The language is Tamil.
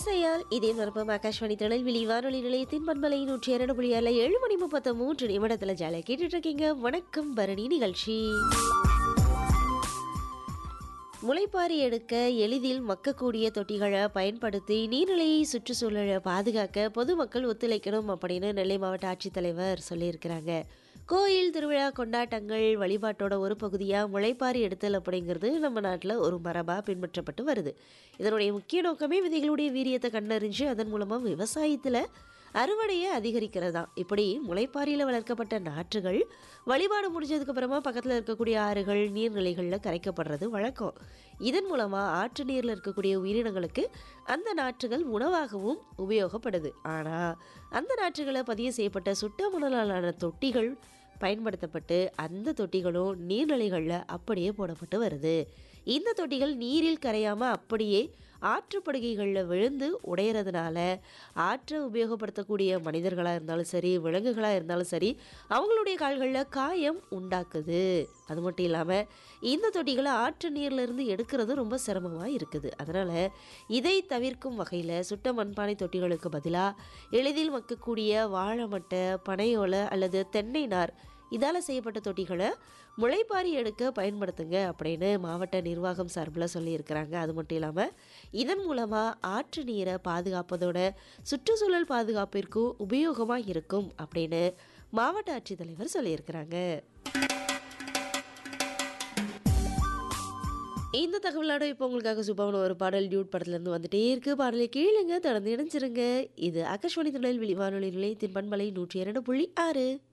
இசையால் இதே மரபம் ஆகாஷ்வாணி திருநெல்வேலி வானொலி நிலையத்தின் பண்பலை நூற்றி இரண்டு புள்ளி ஆறில் ஏழு மணி முப்பத்தி மூன்று நிமிடத்தில் ஜாலியாக கேட்டுட்டு இருக்கீங்க வணக்கம் பரணி நிகழ்ச்சி முளைப்பாரி எடுக்க எளிதில் மக்கக்கூடிய தொட்டிகளை பயன்படுத்தி நீர்நிலையை சுற்றுச்சூழலை பாதுகாக்க பொதுமக்கள் ஒத்துழைக்கணும் அப்படின்னு நெல்லை மாவட்ட ஆட்சித்தலைவர் சொல்லியிருக்கிறாங்க கோயில் திருவிழா கொண்டாட்டங்கள் வழிபாட்டோட ஒரு பகுதியாக முளைப்பாரி எடுத்தல் அப்படிங்கிறது நம்ம நாட்டில் ஒரு மரபாக பின்பற்றப்பட்டு வருது இதனுடைய முக்கிய நோக்கமே விதைகளுடைய வீரியத்தை கண்டறிஞ்சு அதன் மூலமாக விவசாயத்தில் அறுவடையை அதிகரிக்கிறது தான் இப்படி முளைப்பாரியில் வளர்க்கப்பட்ட நாற்றுகள் வழிபாடு முடிஞ்சதுக்கு அப்புறமா பக்கத்தில் இருக்கக்கூடிய ஆறுகள் நீர்நிலைகளில் கரைக்கப்படுறது வழக்கம் இதன் மூலமாக ஆற்று நீரில் இருக்கக்கூடிய உயிரினங்களுக்கு அந்த நாற்றுகள் உணவாகவும் உபயோகப்படுது ஆனால் அந்த நாற்றுகளை பதிவு செய்யப்பட்ட சுட்ட மணலாலான தொட்டிகள் பயன்படுத்தப்பட்டு அந்த தொட்டிகளும் நீர்நிலைகளில் அப்படியே போடப்பட்டு வருது இந்த தொட்டிகள் நீரில் கரையாமல் அப்படியே ஆற்றுப்படுகைகளில் விழுந்து உடையிறதுனால ஆற்றை உபயோகப்படுத்தக்கூடிய மனிதர்களாக இருந்தாலும் சரி விலங்குகளாக இருந்தாலும் சரி அவங்களுடைய கால்களில் காயம் உண்டாக்குது அது மட்டும் இல்லாமல் இந்த தொட்டிகளை ஆற்று நீர்லேருந்து எடுக்கிறது ரொம்ப சிரமமாக இருக்குது அதனால் இதை தவிர்க்கும் வகையில் சுட்ட மண்பானை தொட்டிகளுக்கு பதிலாக எளிதில் மக்கக்கூடிய வாழை மட்டை பனையோலை அல்லது தென்னை நார் இதால் செய்யப்பட்ட தொட்டிகளை முளைப்பாரி எடுக்க பயன்படுத்துங்க அப்படின்னு மாவட்ட நிர்வாகம் சார்பில் சொல்லியிருக்கிறாங்க அது மட்டும் இல்லாமல் இதன் மூலமாக ஆற்று நீரை பாதுகாப்பதோட சுற்றுச்சூழல் பாதுகாப்பிற்கும் உபயோகமாக இருக்கும் அப்படின்னு மாவட்ட ஆட்சித்தலைவர் சொல்லியிருக்கிறாங்க இந்த தகவலோட இப்போ உங்களுக்காக சூப்பான ஒரு பாடல் டியூட் படத்துலேருந்து வந்துட்டே இருக்கு பாடலை கீழுங்க தொடர்ந்து இணைஞ்சிருங்க இது ஆகாஷ்வாணி திருநெல்வேலி வானொலி நிலையத்தின் பண்பலை நூற்றி இரண்டு புள்ளி ஆறு